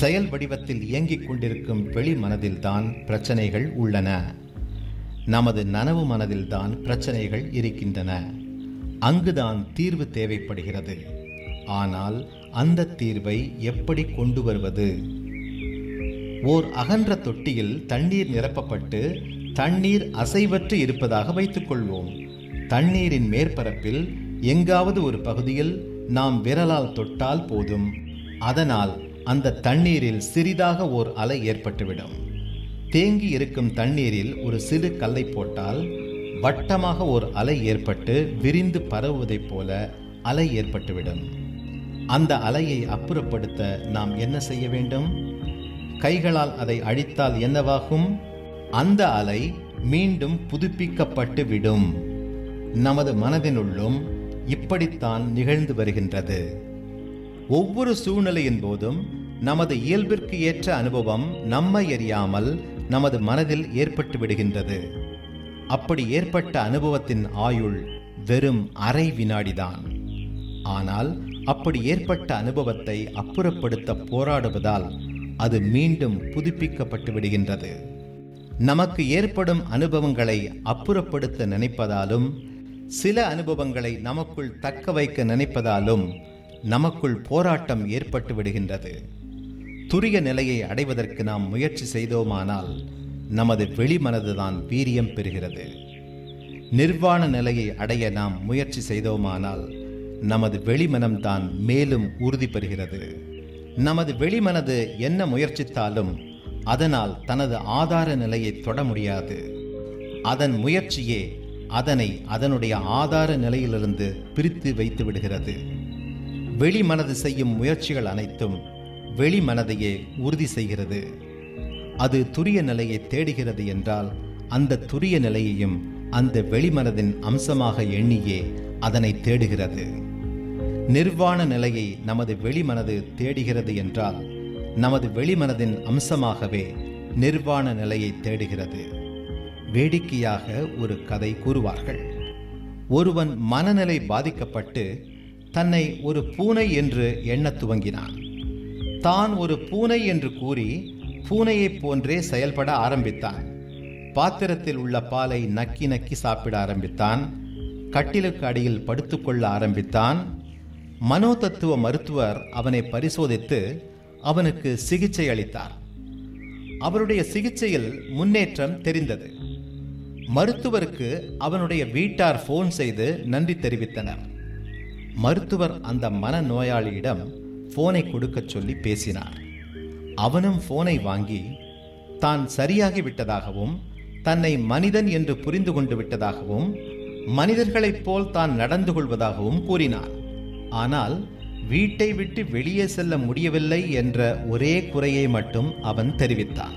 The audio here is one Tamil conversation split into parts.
செயல் வடிவத்தில் இயங்கிக் கொண்டிருக்கும் வெளி மனதில்தான் பிரச்சனைகள் உள்ளன நமது நனவு மனதில்தான் பிரச்சனைகள் இருக்கின்றன அங்குதான் தீர்வு தேவைப்படுகிறது ஆனால் அந்த தீர்வை எப்படி கொண்டு வருவது ஓர் அகன்ற தொட்டியில் தண்ணீர் நிரப்பப்பட்டு தண்ணீர் அசைவற்று இருப்பதாக வைத்துக்கொள்வோம் தண்ணீரின் மேற்பரப்பில் எங்காவது ஒரு பகுதியில் நாம் விரலால் தொட்டால் போதும் அதனால் அந்த தண்ணீரில் சிறிதாக ஓர் அலை ஏற்பட்டுவிடும் தேங்கி இருக்கும் தண்ணீரில் ஒரு சிறு கல்லை போட்டால் வட்டமாக ஒரு அலை ஏற்பட்டு விரிந்து பரவுவதைப் போல அலை ஏற்பட்டுவிடும் அந்த அலையை அப்புறப்படுத்த நாம் என்ன செய்ய வேண்டும் கைகளால் அதை அழித்தால் என்னவாகும் அந்த அலை மீண்டும் புதுப்பிக்கப்பட்டு விடும் நமது மனதினுள்ளும் இப்படித்தான் நிகழ்ந்து வருகின்றது ஒவ்வொரு சூழ்நிலையின் போதும் நமது இயல்பிற்கு ஏற்ற அனுபவம் நம்மை அறியாமல் நமது மனதில் ஏற்பட்டு விடுகின்றது அப்படி ஏற்பட்ட அனுபவத்தின் ஆயுள் வெறும் அரை வினாடிதான் ஆனால் அப்படி ஏற்பட்ட அனுபவத்தை அப்புறப்படுத்த போராடுவதால் அது மீண்டும் புதுப்பிக்கப்பட்டு விடுகின்றது நமக்கு ஏற்படும் அனுபவங்களை அப்புறப்படுத்த நினைப்பதாலும் சில அனுபவங்களை நமக்குள் தக்க வைக்க நினைப்பதாலும் நமக்குள் போராட்டம் ஏற்பட்டு விடுகின்றது துரிய நிலையை அடைவதற்கு நாம் முயற்சி செய்தோமானால் நமது வெளிமனதுதான் வீரியம் பெறுகிறது நிர்வாண நிலையை அடைய நாம் முயற்சி செய்தோமானால் நமது வெளிமனம்தான் மேலும் உறுதி பெறுகிறது நமது வெளிமனது என்ன முயற்சித்தாலும் அதனால் தனது ஆதார நிலையை தொட முடியாது அதன் முயற்சியே அதனை அதனுடைய ஆதார நிலையிலிருந்து பிரித்து வைத்து விடுகிறது வெளிமனது செய்யும் முயற்சிகள் அனைத்தும் வெளிமனதையே உறுதி செய்கிறது அது துரிய நிலையை தேடுகிறது என்றால் அந்த துரிய நிலையையும் அந்த வெளிமனதின் அம்சமாக எண்ணியே அதனை தேடுகிறது நிர்வாண நிலையை நமது வெளிமனது தேடுகிறது என்றால் நமது வெளிமனதின் அம்சமாகவே நிர்வாண நிலையை தேடுகிறது வேடிக்கையாக ஒரு கதை கூறுவார்கள் ஒருவன் மனநிலை பாதிக்கப்பட்டு தன்னை ஒரு பூனை என்று எண்ணத் துவங்கினான் தான் ஒரு பூனை என்று கூறி பூனையைப் போன்றே செயல்பட ஆரம்பித்தான் பாத்திரத்தில் உள்ள பாலை நக்கி நக்கி சாப்பிட ஆரம்பித்தான் கட்டிலுக்கு அடியில் படுத்துக்கொள்ள ஆரம்பித்தான் மனோதத்துவ மருத்துவர் அவனை பரிசோதித்து அவனுக்கு சிகிச்சை அளித்தார் அவருடைய சிகிச்சையில் முன்னேற்றம் தெரிந்தது மருத்துவருக்கு அவனுடைய வீட்டார் ஃபோன் செய்து நன்றி தெரிவித்தனர் மருத்துவர் அந்த மனநோயாளியிடம் போனை கொடுக்கச் சொல்லி பேசினார் அவனும் போனை வாங்கி தான் சரியாகி விட்டதாகவும் தன்னை மனிதன் என்று புரிந்து கொண்டு விட்டதாகவும் மனிதர்களைப் போல் தான் நடந்து கொள்வதாகவும் கூறினார் ஆனால் வீட்டை விட்டு வெளியே செல்ல முடியவில்லை என்ற ஒரே குறையை மட்டும் அவன் தெரிவித்தான்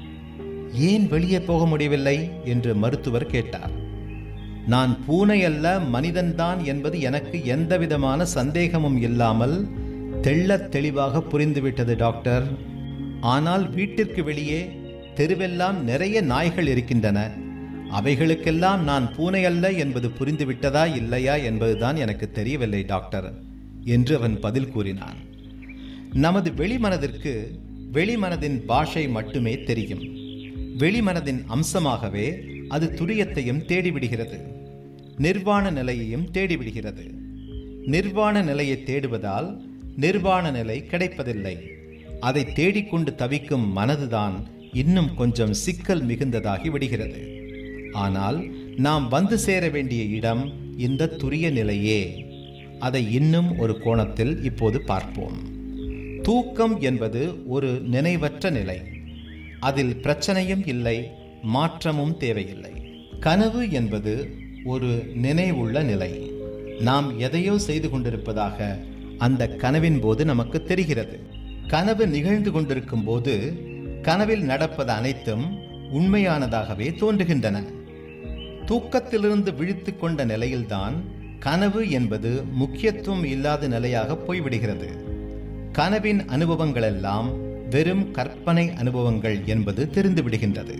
ஏன் வெளியே போக முடியவில்லை என்று மருத்துவர் கேட்டார் நான் பூனை அல்ல மனிதன்தான் என்பது எனக்கு எந்தவிதமான சந்தேகமும் இல்லாமல் தெள்ளத் தெளிவாக புரிந்துவிட்டது டாக்டர் ஆனால் வீட்டிற்கு வெளியே தெருவெல்லாம் நிறைய நாய்கள் இருக்கின்றன அவைகளுக்கெல்லாம் நான் பூனை அல்ல என்பது புரிந்துவிட்டதா இல்லையா என்பதுதான் எனக்கு தெரியவில்லை டாக்டர் என்று அவன் பதில் கூறினான் நமது வெளிமனதிற்கு வெளிமனதின் பாஷை மட்டுமே தெரியும் வெளிமனதின் அம்சமாகவே அது துரியத்தையும் தேடிவிடுகிறது நிர்வாண நிலையையும் தேடிவிடுகிறது நிர்வாண நிலையை தேடுவதால் நிர்வாண நிலை கிடைப்பதில்லை அதை தேடிக்கொண்டு தவிக்கும் மனதுதான் இன்னும் கொஞ்சம் சிக்கல் மிகுந்ததாகி விடுகிறது ஆனால் நாம் வந்து சேர வேண்டிய இடம் இந்த துரிய நிலையே அதை இன்னும் ஒரு கோணத்தில் இப்போது பார்ப்போம் தூக்கம் என்பது ஒரு நினைவற்ற நிலை அதில் பிரச்சனையும் இல்லை மாற்றமும் தேவையில்லை கனவு என்பது ஒரு நினைவுள்ள நிலை நாம் எதையோ செய்து கொண்டிருப்பதாக அந்த கனவின் போது நமக்கு தெரிகிறது கனவு நிகழ்ந்து கொண்டிருக்கும் போது கனவில் நடப்பது அனைத்தும் உண்மையானதாகவே தோன்றுகின்றன தூக்கத்திலிருந்து விழித்து கொண்ட நிலையில்தான் கனவு என்பது முக்கியத்துவம் இல்லாத நிலையாக போய்விடுகிறது கனவின் அனுபவங்களெல்லாம் வெறும் கற்பனை அனுபவங்கள் என்பது தெரிந்துவிடுகின்றது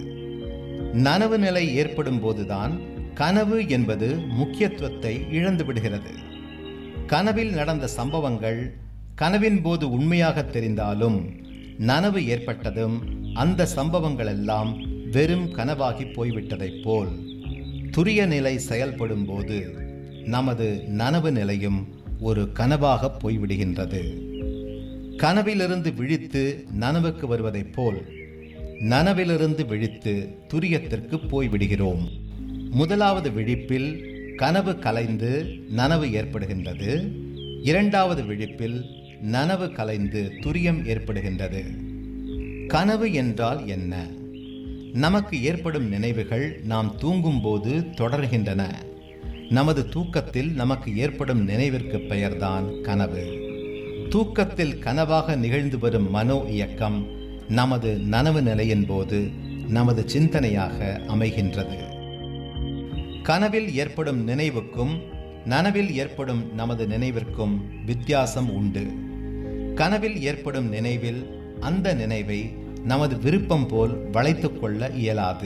நனவு நிலை ஏற்படும் போதுதான் கனவு என்பது முக்கியத்துவத்தை இழந்து விடுகிறது கனவில் நடந்த சம்பவங்கள் கனவின் போது உண்மையாக தெரிந்தாலும் நனவு ஏற்பட்டதும் அந்த சம்பவங்கள் எல்லாம் வெறும் கனவாகி போய்விட்டதைப் போல் துரிய நிலை செயல்படும் போது நமது நனவு நிலையும் ஒரு கனவாக போய்விடுகின்றது கனவிலிருந்து விழித்து நனவுக்கு வருவதைப் போல் நனவிலிருந்து விழித்து துரியத்திற்கு போய்விடுகிறோம் முதலாவது விழிப்பில் கனவு கலைந்து நனவு ஏற்படுகின்றது இரண்டாவது விழிப்பில் நனவு கலைந்து துரியம் ஏற்படுகின்றது கனவு என்றால் என்ன நமக்கு ஏற்படும் நினைவுகள் நாம் தூங்கும்போது தொடர்கின்றன நமது தூக்கத்தில் நமக்கு ஏற்படும் நினைவிற்கு பெயர்தான் கனவு தூக்கத்தில் கனவாக நிகழ்ந்து வரும் மனோ இயக்கம் நமது நனவு நிலையின் போது நமது சிந்தனையாக அமைகின்றது கனவில் ஏற்படும் நினைவுக்கும் நனவில் ஏற்படும் நமது நினைவிற்கும் வித்தியாசம் உண்டு கனவில் ஏற்படும் நினைவில் அந்த நினைவை நமது விருப்பம் போல் வளைத்துக் கொள்ள இயலாது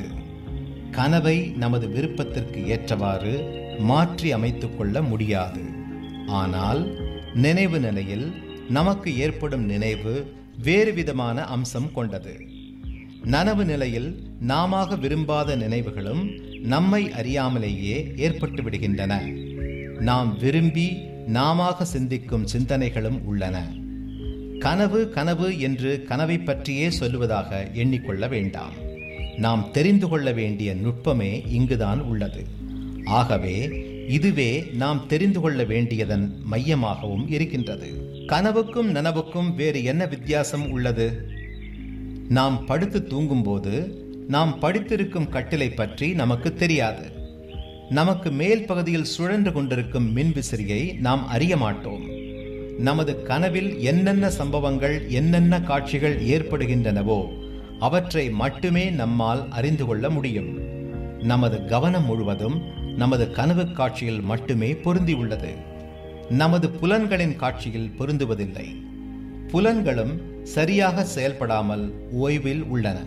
கனவை நமது விருப்பத்திற்கு ஏற்றவாறு மாற்றி அமைத்துக் கொள்ள முடியாது ஆனால் நினைவு நிலையில் நமக்கு ஏற்படும் நினைவு வேறு விதமான அம்சம் கொண்டது நனவு நிலையில் நாம விரும்பாத நினைவுகளும் நம்மை அறியாமலேயே ஏற்பட்டு விடுகின்றன நாம் விரும்பி நாம சிந்திக்கும் சிந்தனைகளும் உள்ளன கனவு கனவு என்று கனவை பற்றியே சொல்லுவதாக எண்ணிக்கொள்ள வேண்டாம் நாம் தெரிந்து கொள்ள வேண்டிய நுட்பமே இங்குதான் உள்ளது ஆகவே இதுவே நாம் தெரிந்து கொள்ள வேண்டியதன் மையமாகவும் இருக்கின்றது கனவுக்கும் நனவுக்கும் வேறு என்ன வித்தியாசம் உள்ளது நாம் படுத்து தூங்கும்போது நாம் படித்திருக்கும் கட்டிலை பற்றி நமக்கு தெரியாது நமக்கு மேல் பகுதியில் சுழன்று கொண்டிருக்கும் மின்விசிறியை நாம் அறிய மாட்டோம் நமது கனவில் என்னென்ன சம்பவங்கள் என்னென்ன காட்சிகள் ஏற்படுகின்றனவோ அவற்றை மட்டுமே நம்மால் அறிந்து கொள்ள முடியும் நமது கவனம் முழுவதும் நமது கனவு காட்சியில் மட்டுமே பொருந்தியுள்ளது நமது புலன்களின் காட்சியில் பொருந்துவதில்லை புலன்களும் சரியாக செயல்படாமல் ஓய்வில் உள்ளன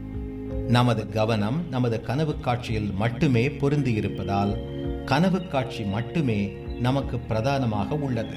நமது கவனம் நமது கனவு காட்சியில் மட்டுமே பொருந்தி இருப்பதால் கனவு காட்சி மட்டுமே நமக்கு பிரதானமாக உள்ளது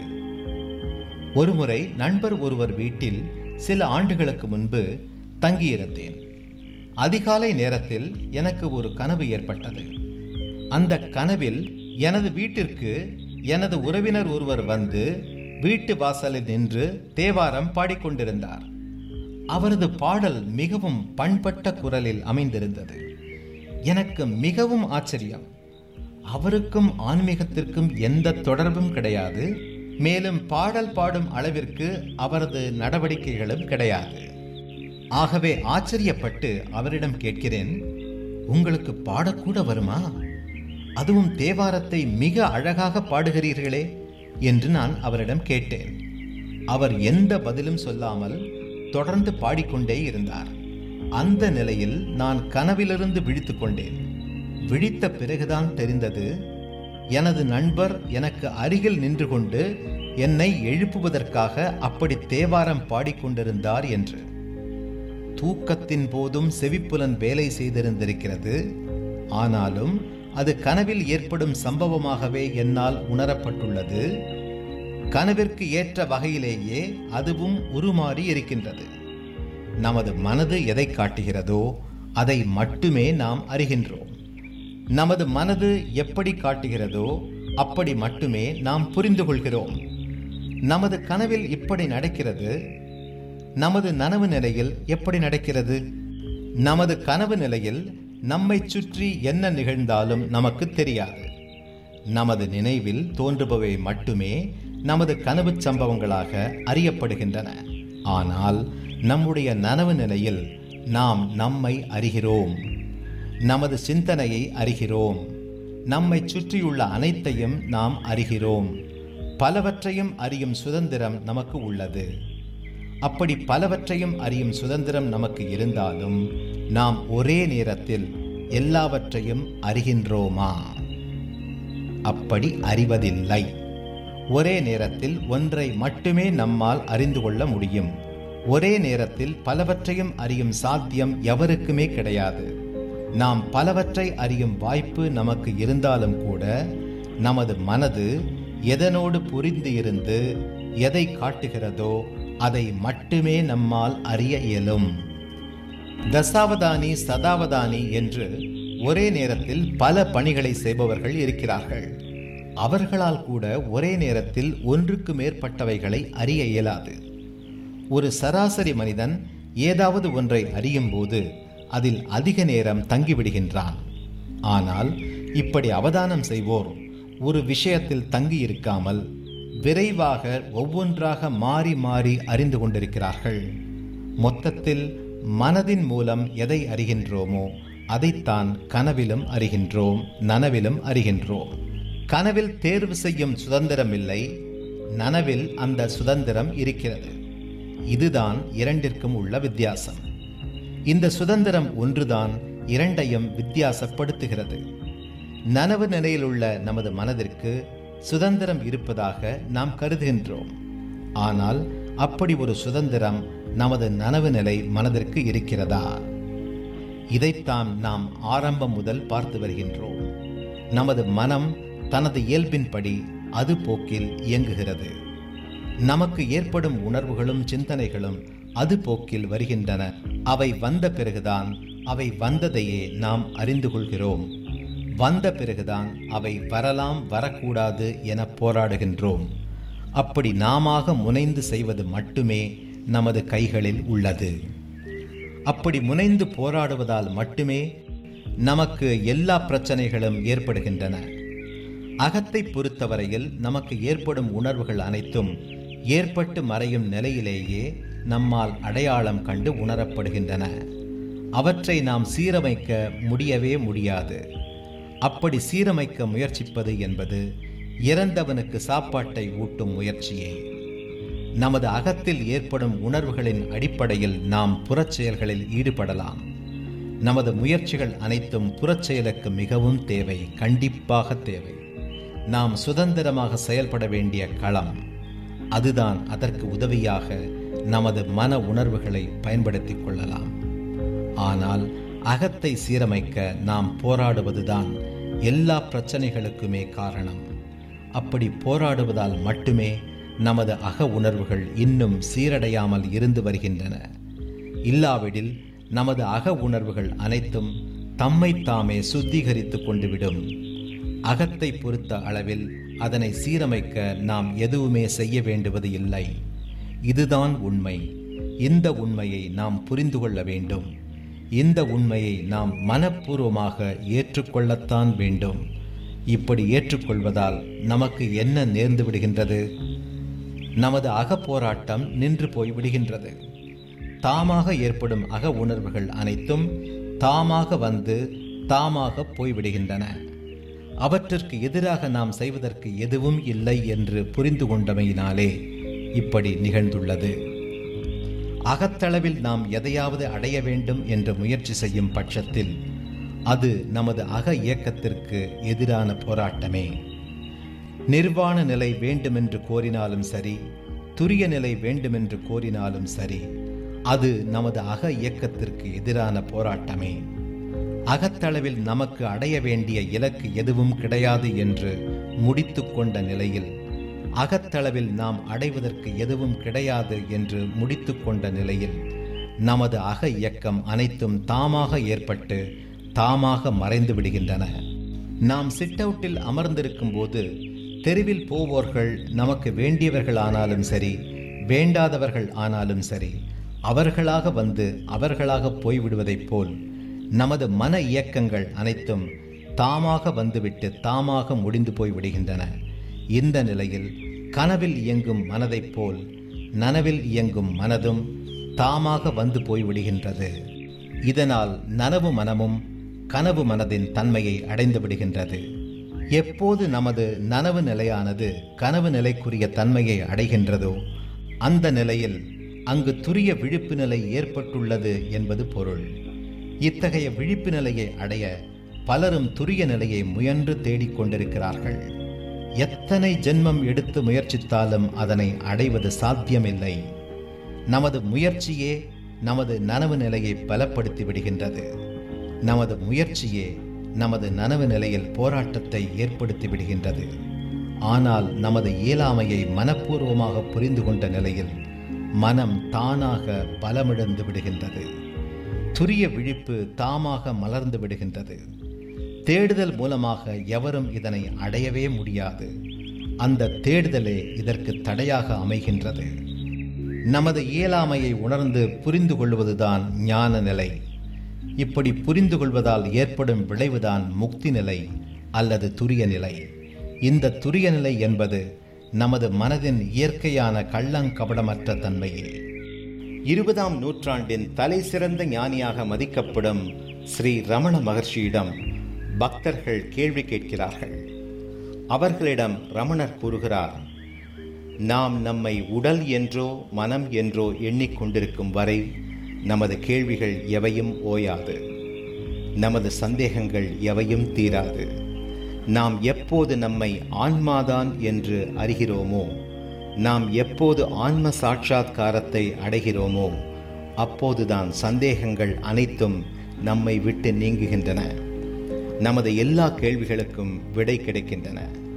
ஒருமுறை நண்பர் ஒருவர் வீட்டில் சில ஆண்டுகளுக்கு முன்பு தங்கியிருந்தேன் அதிகாலை நேரத்தில் எனக்கு ஒரு கனவு ஏற்பட்டது அந்த கனவில் எனது வீட்டிற்கு எனது உறவினர் ஒருவர் வந்து வீட்டு வாசலில் நின்று தேவாரம் பாடிக்கொண்டிருந்தார் அவரது பாடல் மிகவும் பண்பட்ட குரலில் அமைந்திருந்தது எனக்கு மிகவும் ஆச்சரியம் அவருக்கும் ஆன்மீகத்திற்கும் எந்த தொடர்பும் கிடையாது மேலும் பாடல் பாடும் அளவிற்கு அவரது நடவடிக்கைகளும் கிடையாது ஆகவே ஆச்சரியப்பட்டு அவரிடம் கேட்கிறேன் உங்களுக்கு பாடக்கூட வருமா அதுவும் தேவாரத்தை மிக அழகாக பாடுகிறீர்களே என்று நான் அவரிடம் கேட்டேன் அவர் எந்த பதிலும் சொல்லாமல் தொடர்ந்து பாடிக்கொண்டே இருந்தார் அந்த நிலையில் நான் கனவிலிருந்து விழித்து கொண்டேன் விழித்த பிறகுதான் தெரிந்தது எனது நண்பர் எனக்கு அருகில் நின்று கொண்டு என்னை எழுப்புவதற்காக அப்படி தேவாரம் பாடிக்கொண்டிருந்தார் என்று தூக்கத்தின் போதும் செவிப்புலன் வேலை செய்திருந்திருக்கிறது ஆனாலும் அது கனவில் ஏற்படும் சம்பவமாகவே என்னால் உணரப்பட்டுள்ளது கனவிற்கு ஏற்ற வகையிலேயே அதுவும் உருமாறி இருக்கின்றது நமது மனது எதை காட்டுகிறதோ அதை மட்டுமே நாம் அறிகின்றோம் நமது மனது எப்படி காட்டுகிறதோ அப்படி மட்டுமே நாம் புரிந்து கொள்கிறோம் நமது கனவில் இப்படி நடக்கிறது நமது நனவு நிலையில் எப்படி நடக்கிறது நமது கனவு நிலையில் நம்மை சுற்றி என்ன நிகழ்ந்தாலும் நமக்கு தெரியாது நமது நினைவில் தோன்றுபவை மட்டுமே நமது கனவு சம்பவங்களாக அறியப்படுகின்றன ஆனால் நம்முடைய நனவு நிலையில் நாம் நம்மை அறிகிறோம் நமது சிந்தனையை அறிகிறோம் நம்மை சுற்றியுள்ள அனைத்தையும் நாம் அறிகிறோம் பலவற்றையும் அறியும் சுதந்திரம் நமக்கு உள்ளது அப்படி பலவற்றையும் அறியும் சுதந்திரம் நமக்கு இருந்தாலும் நாம் ஒரே நேரத்தில் எல்லாவற்றையும் அறிகின்றோமா அப்படி அறிவதில்லை ஒரே நேரத்தில் ஒன்றை மட்டுமே நம்மால் அறிந்து கொள்ள முடியும் ஒரே நேரத்தில் பலவற்றையும் அறியும் சாத்தியம் எவருக்குமே கிடையாது நாம் பலவற்றை அறியும் வாய்ப்பு நமக்கு இருந்தாலும் கூட நமது மனது எதனோடு புரிந்து இருந்து எதை காட்டுகிறதோ அதை மட்டுமே நம்மால் அறிய இயலும் தசாவதானி சதாவதானி என்று ஒரே நேரத்தில் பல பணிகளை செய்பவர்கள் இருக்கிறார்கள் அவர்களால் கூட ஒரே நேரத்தில் ஒன்றுக்கு மேற்பட்டவைகளை அறிய இயலாது ஒரு சராசரி மனிதன் ஏதாவது ஒன்றை அறியும் போது அதில் அதிக நேரம் தங்கிவிடுகின்றான் ஆனால் இப்படி அவதானம் செய்வோர் ஒரு விஷயத்தில் தங்கி இருக்காமல் விரைவாக ஒவ்வொன்றாக மாறி மாறி அறிந்து கொண்டிருக்கிறார்கள் மொத்தத்தில் மனதின் மூலம் எதை அறிகின்றோமோ அதைத்தான் கனவிலும் அறிகின்றோம் நனவிலும் அறிகின்றோம் கனவில் தேர்வு செய்யும் சுதந்திரம் இல்லை நனவில் அந்த சுதந்திரம் இருக்கிறது இதுதான் இரண்டிற்கும் உள்ள வித்தியாசம் இந்த சுதந்திரம் ஒன்றுதான் இரண்டையும் வித்தியாசப்படுத்துகிறது நனவு நிலையில் உள்ள நமது மனதிற்கு சுதந்திரம் இருப்பதாக நாம் கருதுகின்றோம் ஆனால் அப்படி ஒரு சுதந்திரம் நமது நனவு நிலை மனதிற்கு இருக்கிறதா இதைத்தான் நாம் ஆரம்பம் முதல் பார்த்து வருகின்றோம் நமது மனம் தனது இயல்பின்படி அது போக்கில் இயங்குகிறது நமக்கு ஏற்படும் உணர்வுகளும் சிந்தனைகளும் அது போக்கில் வருகின்றன அவை வந்த பிறகுதான் அவை வந்ததையே நாம் அறிந்து கொள்கிறோம் வந்த பிறகுதான் அவை வரலாம் வரக்கூடாது என போராடுகின்றோம் அப்படி நாமாக முனைந்து செய்வது மட்டுமே நமது கைகளில் உள்ளது அப்படி முனைந்து போராடுவதால் மட்டுமே நமக்கு எல்லா பிரச்சனைகளும் ஏற்படுகின்றன அகத்தை பொறுத்தவரையில் நமக்கு ஏற்படும் உணர்வுகள் அனைத்தும் ஏற்பட்டு மறையும் நிலையிலேயே நம்மால் அடையாளம் கண்டு உணரப்படுகின்றன அவற்றை நாம் சீரமைக்க முடியவே முடியாது அப்படி சீரமைக்க முயற்சிப்பது என்பது இறந்தவனுக்கு சாப்பாட்டை ஊட்டும் முயற்சியே நமது அகத்தில் ஏற்படும் உணர்வுகளின் அடிப்படையில் நாம் புறச்செயல்களில் ஈடுபடலாம் நமது முயற்சிகள் அனைத்தும் புறச்செயலுக்கு மிகவும் தேவை கண்டிப்பாக தேவை நாம் சுதந்திரமாக செயல்பட வேண்டிய களம் அதுதான் அதற்கு உதவியாக நமது மன உணர்வுகளை பயன்படுத்திக் கொள்ளலாம் ஆனால் அகத்தை சீரமைக்க நாம் போராடுவதுதான் எல்லா பிரச்சனைகளுக்குமே காரணம் அப்படி போராடுவதால் மட்டுமே நமது அக உணர்வுகள் இன்னும் சீரடையாமல் இருந்து வருகின்றன இல்லாவிடில் நமது அக உணர்வுகள் அனைத்தும் தம்மை தாமே சுத்திகரித்து கொண்டுவிடும் அகத்தை பொறுத்த அளவில் அதனை சீரமைக்க நாம் எதுவுமே செய்ய வேண்டுவது இல்லை இதுதான் உண்மை இந்த உண்மையை நாம் புரிந்து கொள்ள வேண்டும் இந்த உண்மையை நாம் மனப்பூர்வமாக ஏற்றுக்கொள்ளத்தான் வேண்டும் இப்படி ஏற்றுக்கொள்வதால் நமக்கு என்ன நேர்ந்து விடுகின்றது நமது அகப்போராட்டம் நின்று போய் விடுகின்றது தாமாக ஏற்படும் அக உணர்வுகள் அனைத்தும் தாமாக வந்து தாமாக போய்விடுகின்றன அவற்றிற்கு எதிராக நாம் செய்வதற்கு எதுவும் இல்லை என்று புரிந்து கொண்டமையினாலே இப்படி நிகழ்ந்துள்ளது அகத்தளவில் நாம் எதையாவது அடைய வேண்டும் என்று முயற்சி செய்யும் பட்சத்தில் அது நமது அக இயக்கத்திற்கு எதிரான போராட்டமே நிர்வாண நிலை வேண்டுமென்று கோரினாலும் சரி துரிய நிலை வேண்டுமென்று கோரினாலும் சரி அது நமது அக இயக்கத்திற்கு எதிரான போராட்டமே அகத்தளவில் நமக்கு அடைய வேண்டிய இலக்கு எதுவும் கிடையாது என்று முடித்து கொண்ட நிலையில் அகத்தளவில் நாம் அடைவதற்கு எதுவும் கிடையாது என்று முடித்து கொண்ட நிலையில் நமது அக இயக்கம் அனைத்தும் தாமாக ஏற்பட்டு தாமாக மறைந்து விடுகின்றன நாம் சிட் அவுட்டில் அமர்ந்திருக்கும் போது தெருவில் போவோர்கள் நமக்கு வேண்டியவர்கள் ஆனாலும் சரி வேண்டாதவர்கள் ஆனாலும் சரி அவர்களாக வந்து அவர்களாக போய்விடுவதைப் போல் நமது மன இயக்கங்கள் அனைத்தும் தாமாக வந்துவிட்டு தாமாக முடிந்து போய் விடுகின்றன இந்த நிலையில் கனவில் இயங்கும் மனதைப் போல் நனவில் இயங்கும் மனதும் தாமாக வந்து போய் விடுகின்றது இதனால் நனவு மனமும் கனவு மனதின் தன்மையை அடைந்து விடுகின்றது எப்போது நமது நனவு நிலையானது கனவு நிலைக்குரிய தன்மையை அடைகின்றதோ அந்த நிலையில் அங்கு துரிய விழிப்பு நிலை ஏற்பட்டுள்ளது என்பது பொருள் இத்தகைய விழிப்பு நிலையை அடைய பலரும் துரிய நிலையை முயன்று தேடிக் கொண்டிருக்கிறார்கள் எத்தனை ஜென்மம் எடுத்து முயற்சித்தாலும் அதனை அடைவது சாத்தியமில்லை நமது முயற்சியே நமது நனவு நிலையை பலப்படுத்தி விடுகின்றது நமது முயற்சியே நமது நனவு நிலையில் போராட்டத்தை ஏற்படுத்தி விடுகின்றது ஆனால் நமது இயலாமையை மனப்பூர்வமாக புரிந்து கொண்ட நிலையில் மனம் தானாக பலமிழந்து விடுகின்றது துரிய விழிப்பு தாமாக மலர்ந்து விடுகின்றது தேடுதல் மூலமாக எவரும் இதனை அடையவே முடியாது அந்த தேடுதலே இதற்கு தடையாக அமைகின்றது நமது இயலாமையை உணர்ந்து புரிந்து கொள்வதுதான் ஞான நிலை இப்படி புரிந்து கொள்வதால் ஏற்படும் விளைவுதான் முக்தி நிலை அல்லது துரிய நிலை இந்த துரிய நிலை என்பது நமது மனதின் இயற்கையான கள்ளங்கபடமற்ற தன்மையே இருபதாம் நூற்றாண்டின் தலை சிறந்த ஞானியாக மதிக்கப்படும் ஸ்ரீ ரமண மகர்ஷியிடம் பக்தர்கள் கேள்வி கேட்கிறார்கள் அவர்களிடம் ரமணர் கூறுகிறார் நாம் நம்மை உடல் என்றோ மனம் என்றோ எண்ணிக்கொண்டிருக்கும் வரை நமது கேள்விகள் எவையும் ஓயாது நமது சந்தேகங்கள் எவையும் தீராது நாம் எப்போது நம்மை ஆன்மாதான் என்று அறிகிறோமோ நாம் எப்போது ஆன்ம சாட்சாத்காரத்தை அடைகிறோமோ அப்போதுதான் சந்தேகங்கள் அனைத்தும் நம்மை விட்டு நீங்குகின்றன நமது எல்லா கேள்விகளுக்கும் விடை கிடைக்கின்றன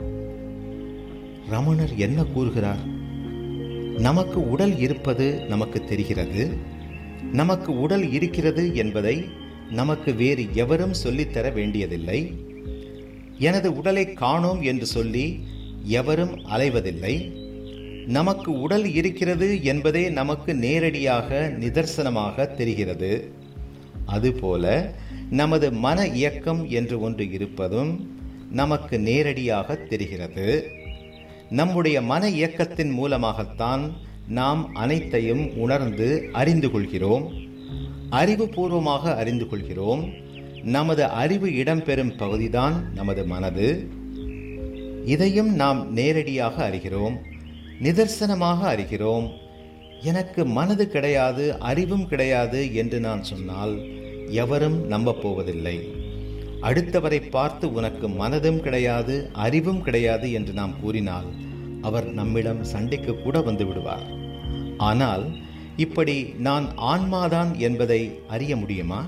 ரமணர் என்ன கூறுகிறார் நமக்கு உடல் இருப்பது நமக்கு தெரிகிறது நமக்கு உடல் இருக்கிறது என்பதை நமக்கு வேறு எவரும் சொல்லித்தர வேண்டியதில்லை எனது உடலை காணோம் என்று சொல்லி எவரும் அலைவதில்லை நமக்கு உடல் இருக்கிறது என்பதே நமக்கு நேரடியாக நிதர்சனமாக தெரிகிறது அதுபோல நமது மன இயக்கம் என்று ஒன்று இருப்பதும் நமக்கு நேரடியாக தெரிகிறது நம்முடைய மன இயக்கத்தின் மூலமாகத்தான் நாம் அனைத்தையும் உணர்ந்து அறிந்து கொள்கிறோம் அறிவுபூர்வமாக அறிந்து கொள்கிறோம் நமது அறிவு இடம்பெறும் பகுதிதான் நமது மனது இதையும் நாம் நேரடியாக அறிகிறோம் நிதர்சனமாக அறிகிறோம் எனக்கு மனது கிடையாது அறிவும் கிடையாது என்று நான் சொன்னால் எவரும் நம்பப் போவதில்லை அடுத்தவரை பார்த்து உனக்கு மனதும் கிடையாது அறிவும் கிடையாது என்று நாம் கூறினால் அவர் நம்மிடம் சண்டைக்கு கூட வந்து விடுவார் ஆனால் இப்படி நான் ஆன்மாதான் என்பதை அறிய முடியுமா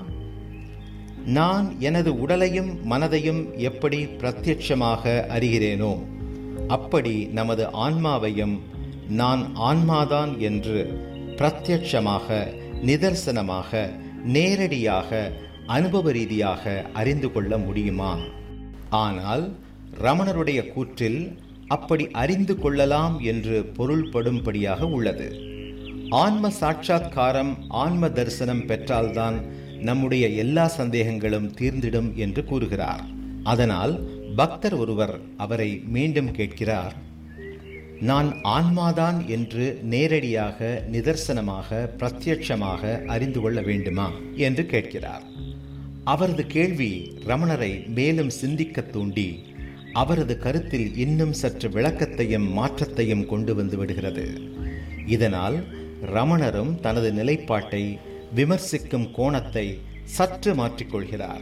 நான் எனது உடலையும் மனதையும் எப்படி பிரத்யட்சமாக அறிகிறேனோ அப்படி நமது ஆன்மாவையும் நான் ஆன்மாதான் என்று பிரத்யட்சமாக நிதர்சனமாக நேரடியாக அனுபவ ரீதியாக அறிந்து கொள்ள முடியுமா ஆனால் ரமணருடைய கூற்றில் அப்படி அறிந்து கொள்ளலாம் என்று பொருள்படும்படியாக உள்ளது ஆன்ம சாட்சாத்காரம் ஆன்ம தரிசனம் பெற்றால்தான் நம்முடைய எல்லா சந்தேகங்களும் தீர்ந்திடும் என்று கூறுகிறார் அதனால் பக்தர் ஒருவர் அவரை மீண்டும் கேட்கிறார் நான் ஆன்மாதான் என்று நேரடியாக நிதர்சனமாக பிரத்யட்சமாக அறிந்து கொள்ள வேண்டுமா என்று கேட்கிறார் அவரது கேள்வி ரமணரை மேலும் சிந்திக்க தூண்டி அவரது கருத்தில் இன்னும் சற்று விளக்கத்தையும் மாற்றத்தையும் கொண்டு வந்து விடுகிறது இதனால் ரமணரும் தனது நிலைப்பாட்டை விமர்சிக்கும் கோணத்தை சற்று மாற்றிக்கொள்கிறார்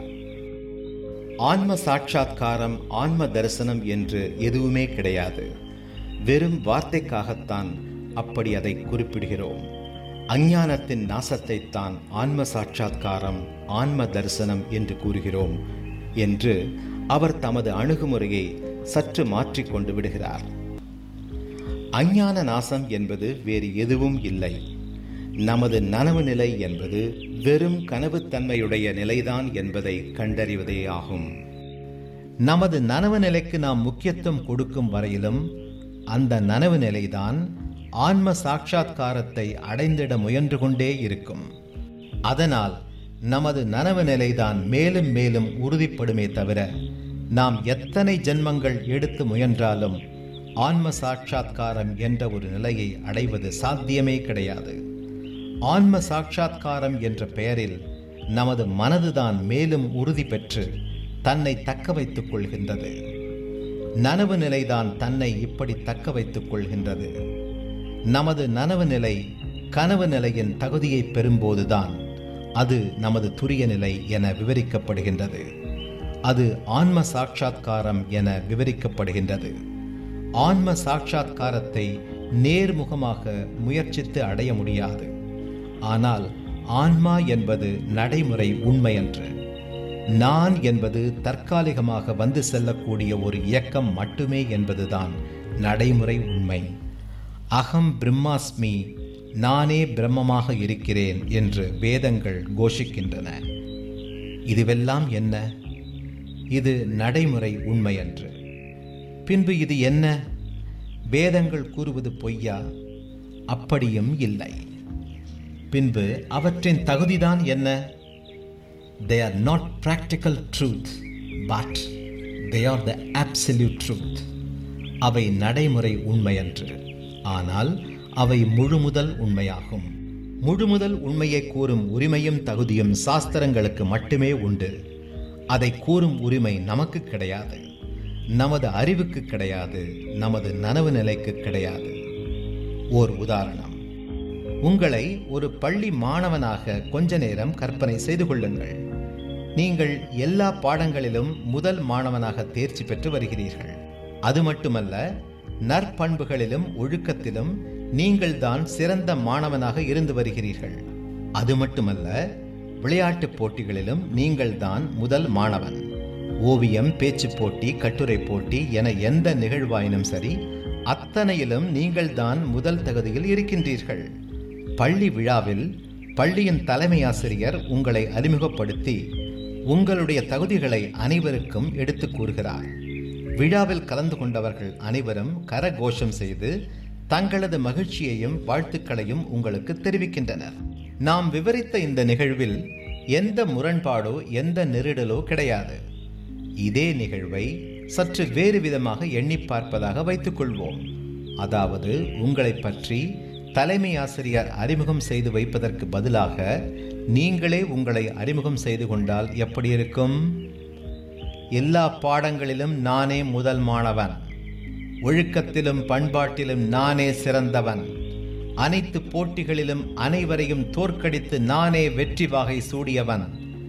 ஆன்ம சாட்சாத்காரம் ஆன்ம தரிசனம் என்று எதுவுமே கிடையாது வெறும் வார்த்தைக்காகத்தான் அப்படி அதை குறிப்பிடுகிறோம் அஞ்ஞானத்தின் நாசத்தைத்தான் ஆன்ம சாட்சாத்காரம் ஆன்ம தரிசனம் என்று கூறுகிறோம் என்று அவர் தமது அணுகுமுறையை சற்று மாற்றிக்கொண்டு விடுகிறார் அஞ்ஞான நாசம் என்பது வேறு எதுவும் இல்லை நமது நனவு நிலை என்பது வெறும் கனவுத்தன்மையுடைய நிலைதான் என்பதை கண்டறிவதே ஆகும் நமது நனவு நிலைக்கு நாம் முக்கியத்துவம் கொடுக்கும் வரையிலும் அந்த நனவு நிலைதான் ஆன்ம சாட்சாத்காரத்தை அடைந்திட முயன்று கொண்டே இருக்கும் அதனால் நமது நனவு நிலைதான் மேலும் மேலும் உறுதிப்படுமே தவிர நாம் எத்தனை ஜென்மங்கள் எடுத்து முயன்றாலும் ஆன்ம சாட்சாத்காரம் என்ற ஒரு நிலையை அடைவது சாத்தியமே கிடையாது ஆன்ம சாட்சாத்காரம் என்ற பெயரில் நமது மனதுதான் மேலும் உறுதி பெற்று தன்னை தக்க வைத்துக் கொள்கின்றது நனவு நிலைதான் தன்னை இப்படி தக்க வைத்துக் கொள்கின்றது நமது நனவு நிலை கனவு நிலையின் தகுதியை பெறும்போதுதான் அது நமது துரிய நிலை என விவரிக்கப்படுகின்றது அது ஆன்ம சாட்சாத்காரம் என விவரிக்கப்படுகின்றது ஆன்ம சாட்சாத்காரத்தை நேர்முகமாக முயற்சித்து அடைய முடியாது ஆனால் ஆன்மா என்பது நடைமுறை உண்மையன்று நான் என்பது தற்காலிகமாக வந்து செல்லக்கூடிய ஒரு இயக்கம் மட்டுமே என்பதுதான் நடைமுறை உண்மை அகம் பிரம்மாஸ்மி நானே பிரம்மமாக இருக்கிறேன் என்று வேதங்கள் கோஷிக்கின்றன இதுவெல்லாம் என்ன இது நடைமுறை உண்மையன்று பின்பு இது என்ன வேதங்கள் கூறுவது பொய்யா அப்படியும் இல்லை பின்பு அவற்றின் தகுதிதான் என்ன they are not practical truth but they are the absolute truth அவை நடைமுறை உண்மையன்று ஆனால் அவை முழுமுதல் உண்மையாகும் முழுமுதல் உண்மையை கூறும் உரிமையும் தகுதியும் சாஸ்திரங்களுக்கு மட்டுமே உண்டு அதை கூறும் உரிமை நமக்கு கிடையாது நமது அறிவுக்கு கிடையாது நமது நனவு நிலைக்கு கிடையாது ஓர் உதாரணம் உங்களை ஒரு பள்ளி மாணவனாக கொஞ்ச நேரம் கற்பனை செய்து கொள்ளுங்கள் நீங்கள் எல்லா பாடங்களிலும் முதல் மாணவனாக தேர்ச்சி பெற்று வருகிறீர்கள் அது மட்டுமல்ல நற்பண்புகளிலும் ஒழுக்கத்திலும் நீங்கள்தான் சிறந்த மாணவனாக இருந்து வருகிறீர்கள் அது மட்டுமல்ல விளையாட்டுப் போட்டிகளிலும் நீங்கள்தான் முதல் மாணவன் ஓவியம் பேச்சுப் போட்டி கட்டுரை போட்டி என எந்த நிகழ்வாயினும் சரி அத்தனையிலும் நீங்கள்தான் முதல் தகுதியில் இருக்கின்றீர்கள் பள்ளி விழாவில் பள்ளியின் தலைமை ஆசிரியர் உங்களை அறிமுகப்படுத்தி உங்களுடைய தகுதிகளை அனைவருக்கும் எடுத்துக் கூறுகிறார் விழாவில் கலந்து கொண்டவர்கள் அனைவரும் கரகோஷம் செய்து தங்களது மகிழ்ச்சியையும் வாழ்த்துக்களையும் உங்களுக்கு தெரிவிக்கின்றனர் நாம் விவரித்த இந்த நிகழ்வில் எந்த முரண்பாடோ எந்த நெருடலோ கிடையாது இதே நிகழ்வை சற்று வேறு விதமாக எண்ணி பார்ப்பதாக வைத்துக்கொள்வோம் அதாவது உங்களை பற்றி தலைமை ஆசிரியர் அறிமுகம் செய்து வைப்பதற்கு பதிலாக நீங்களே உங்களை அறிமுகம் செய்து கொண்டால் எப்படி இருக்கும் எல்லா பாடங்களிலும் நானே முதல் மாணவன் ஒழுக்கத்திலும் பண்பாட்டிலும் நானே சிறந்தவன் அனைத்து போட்டிகளிலும் அனைவரையும் தோற்கடித்து நானே வெற்றி வாகை சூடியவன்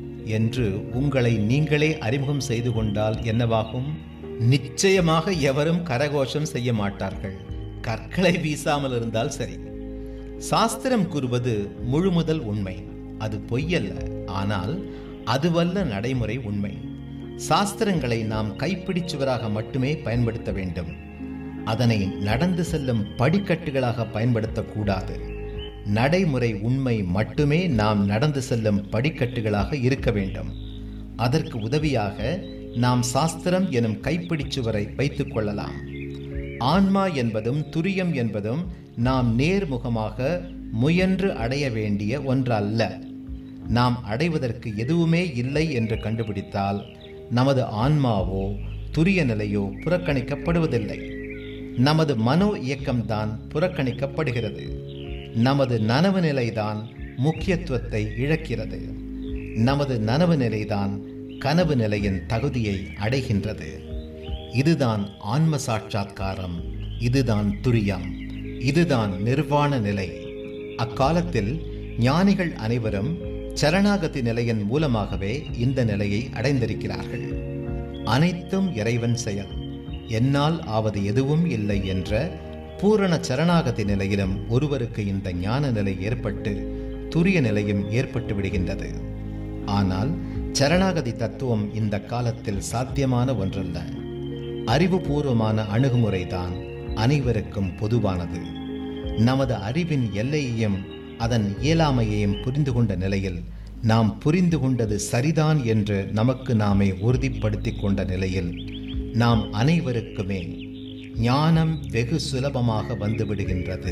என்று உங்களை நீங்களே அறிமுகம் செய்து கொண்டால் என்னவாகும் நிச்சயமாக எவரும் கரகோஷம் செய்ய மாட்டார்கள் கற்களை வீசாமல் இருந்தால் சரி சாஸ்திரம் கூறுவது முழுமுதல் உண்மை அது பொய்யல்ல ஆனால் அதுவல்ல நடைமுறை உண்மை சாஸ்திரங்களை நாம் கைப்பிடிச்சுவராக மட்டுமே பயன்படுத்த வேண்டும் அதனை நடந்து செல்லும் படிக்கட்டுகளாக பயன்படுத்தக்கூடாது நடைமுறை உண்மை மட்டுமே நாம் நடந்து செல்லும் படிக்கட்டுகளாக இருக்க வேண்டும் அதற்கு உதவியாக நாம் சாஸ்திரம் எனும் கைப்பிடிச்சுவரை வைத்துக் கொள்ளலாம் ஆன்மா என்பதும் துரியம் என்பதும் நாம் நேர்முகமாக முயன்று அடைய வேண்டிய ஒன்றல்ல நாம் அடைவதற்கு எதுவுமே இல்லை என்று கண்டுபிடித்தால் நமது ஆன்மாவோ துரிய நிலையோ புறக்கணிக்கப்படுவதில்லை நமது மனோ இயக்கம்தான் புறக்கணிக்கப்படுகிறது நமது நனவு நிலைதான் முக்கியத்துவத்தை இழக்கிறது நமது நனவு நிலைதான் கனவு நிலையின் தகுதியை அடைகின்றது இதுதான் ஆன்ம சாட்சாத்காரம் இதுதான் துரியம் இதுதான் நிர்வாண நிலை அக்காலத்தில் ஞானிகள் அனைவரும் சரணாகதி நிலையின் மூலமாகவே இந்த நிலையை அடைந்திருக்கிறார்கள் அனைத்தும் இறைவன் செயல் என்னால் ஆவது எதுவும் இல்லை என்ற பூரண சரணாகதி நிலையிலும் ஒருவருக்கு இந்த ஞான நிலை ஏற்பட்டு துரிய நிலையும் ஏற்பட்டு விடுகின்றது ஆனால் சரணாகதி தத்துவம் இந்த காலத்தில் சாத்தியமான ஒன்றல்ல அறிவுபூர்வமான அணுகுமுறைதான் அனைவருக்கும் பொதுவானது நமது அறிவின் எல்லையையும் அதன் இயலாமையையும் புரிந்து கொண்ட நிலையில் நாம் புரிந்து கொண்டது சரிதான் என்று நமக்கு நாமே உறுதிப்படுத்திக் கொண்ட நிலையில் நாம் அனைவருக்குமே ஞானம் வெகு சுலபமாக வந்துவிடுகின்றது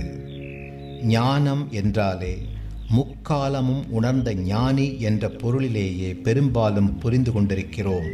ஞானம் என்றாலே முக்காலமும் உணர்ந்த ஞானி என்ற பொருளிலேயே பெரும்பாலும் புரிந்து கொண்டிருக்கிறோம்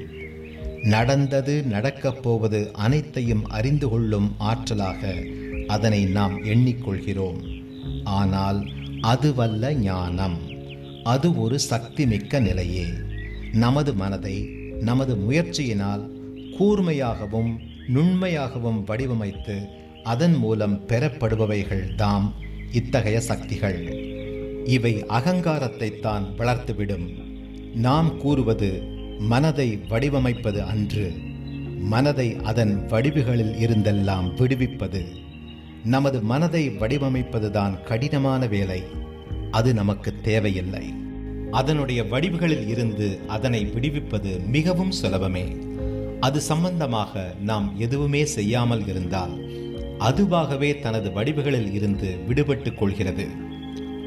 நடந்தது நடக்கப் போவது அனைத்தையும் அறிந்து கொள்ளும் ஆற்றலாக அதனை நாம் எண்ணிக்கொள்கிறோம் ஆனால் அதுவல்ல ஞானம் அது ஒரு சக்திமிக்க நிலையே நமது மனதை நமது முயற்சியினால் கூர்மையாகவும் நுண்மையாகவும் வடிவமைத்து அதன் மூலம் பெறப்படுபவைகள் தாம் இத்தகைய சக்திகள் இவை அகங்காரத்தை தான் வளர்த்துவிடும் நாம் கூறுவது மனதை வடிவமைப்பது அன்று மனதை அதன் வடிவுகளில் இருந்தெல்லாம் விடுவிப்பது நமது மனதை வடிவமைப்பதுதான் கடினமான வேலை அது நமக்கு தேவையில்லை அதனுடைய வடிவுகளில் இருந்து அதனை விடுவிப்பது மிகவும் சுலபமே அது சம்பந்தமாக நாம் எதுவுமே செய்யாமல் இருந்தால் அதுவாகவே தனது வடிவுகளில் இருந்து விடுபட்டுக் கொள்கிறது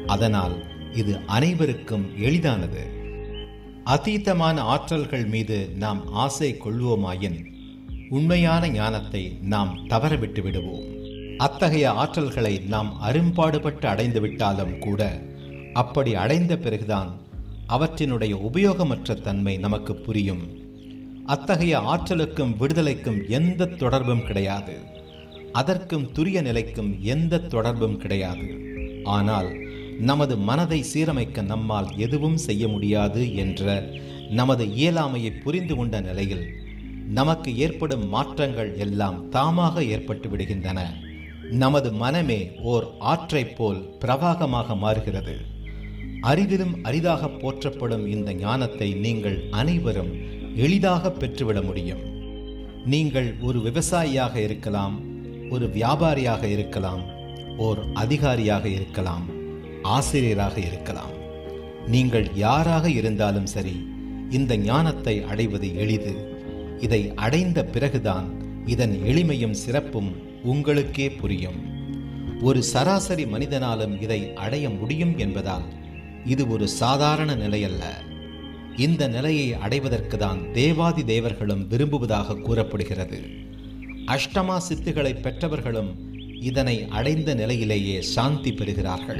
அதனால் இது அனைவருக்கும் எளிதானது அதீதமான ஆற்றல்கள் மீது நாம் ஆசை கொள்வோமாயின் உண்மையான ஞானத்தை நாம் தவறவிட்டு விடுவோம் அத்தகைய ஆற்றல்களை நாம் அரும்பாடுபட்டு அடைந்து விட்டாலும் கூட அப்படி அடைந்த பிறகுதான் அவற்றினுடைய உபயோகமற்ற தன்மை நமக்கு புரியும் அத்தகைய ஆற்றலுக்கும் விடுதலைக்கும் எந்த தொடர்பும் கிடையாது அதற்கும் துரிய நிலைக்கும் எந்த தொடர்பும் கிடையாது ஆனால் நமது மனதை சீரமைக்க நம்மால் எதுவும் செய்ய முடியாது என்ற நமது இயலாமையை புரிந்து கொண்ட நிலையில் நமக்கு ஏற்படும் மாற்றங்கள் எல்லாம் தாமாக ஏற்பட்டு விடுகின்றன நமது மனமே ஓர் ஆற்றைப் போல் பிரவாகமாக மாறுகிறது அரிதிலும் அரிதாக போற்றப்படும் இந்த ஞானத்தை நீங்கள் அனைவரும் எளிதாக பெற்றுவிட முடியும் நீங்கள் ஒரு விவசாயியாக இருக்கலாம் ஒரு வியாபாரியாக இருக்கலாம் ஓர் அதிகாரியாக இருக்கலாம் ஆசிரியராக இருக்கலாம் நீங்கள் யாராக இருந்தாலும் சரி இந்த ஞானத்தை அடைவது எளிது இதை அடைந்த பிறகுதான் இதன் எளிமையும் சிறப்பும் உங்களுக்கே புரியும் ஒரு சராசரி மனிதனாலும் இதை அடைய முடியும் என்பதால் இது ஒரு சாதாரண நிலையல்ல இந்த நிலையை அடைவதற்கு தான் தேவாதி தேவர்களும் விரும்புவதாக கூறப்படுகிறது அஷ்டமா சித்துகளை பெற்றவர்களும் இதனை அடைந்த நிலையிலேயே சாந்தி பெறுகிறார்கள்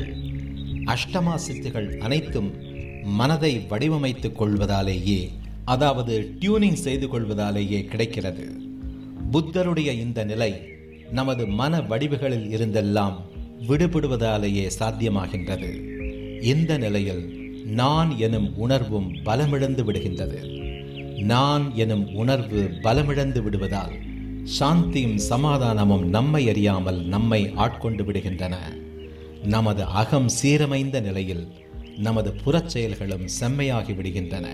அஷ்டமா சித்துகள் அனைத்தும் மனதை வடிவமைத்துக் கொள்வதாலேயே அதாவது டியூனிங் செய்து கொள்வதாலேயே கிடைக்கிறது புத்தருடைய இந்த நிலை நமது மன வடிவுகளில் இருந்தெல்லாம் விடுபடுவதாலேயே சாத்தியமாகின்றது இந்த நிலையில் நான் எனும் உணர்வும் பலமிழந்து விடுகின்றது நான் எனும் உணர்வு பலமிழந்து விடுவதால் சாந்தியும் சமாதானமும் நம்மை அறியாமல் நம்மை ஆட்கொண்டு விடுகின்றன நமது அகம் சீரமைந்த நிலையில் நமது புறச் செயல்களும் செம்மையாகி விடுகின்றன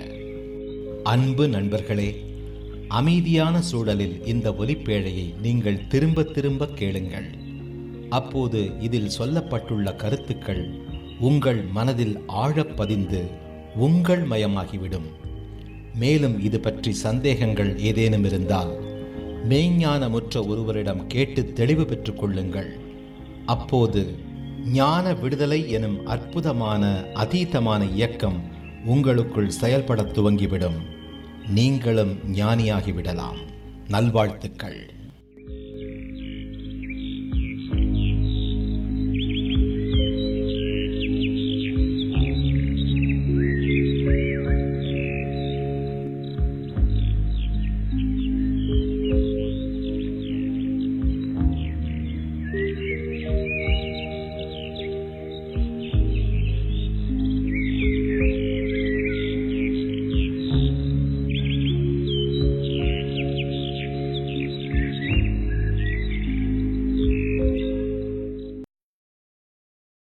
அன்பு நண்பர்களே அமைதியான சூழலில் இந்த ஒலிப்பேழையை நீங்கள் திரும்ப திரும்ப கேளுங்கள் அப்போது இதில் சொல்லப்பட்டுள்ள கருத்துக்கள் உங்கள் மனதில் ஆழப் பதிந்து உங்கள் மயமாகிவிடும் மேலும் இது பற்றி சந்தேகங்கள் ஏதேனும் இருந்தால் மெய்ஞானமுற்ற ஒருவரிடம் கேட்டு தெளிவு பெற்றுக் கொள்ளுங்கள் அப்போது ஞான விடுதலை எனும் அற்புதமான அதீதமான இயக்கம் உங்களுக்குள் செயல்படத் துவங்கிவிடும் நீங்களும் ஞானியாகிவிடலாம் நல்வாழ்த்துக்கள்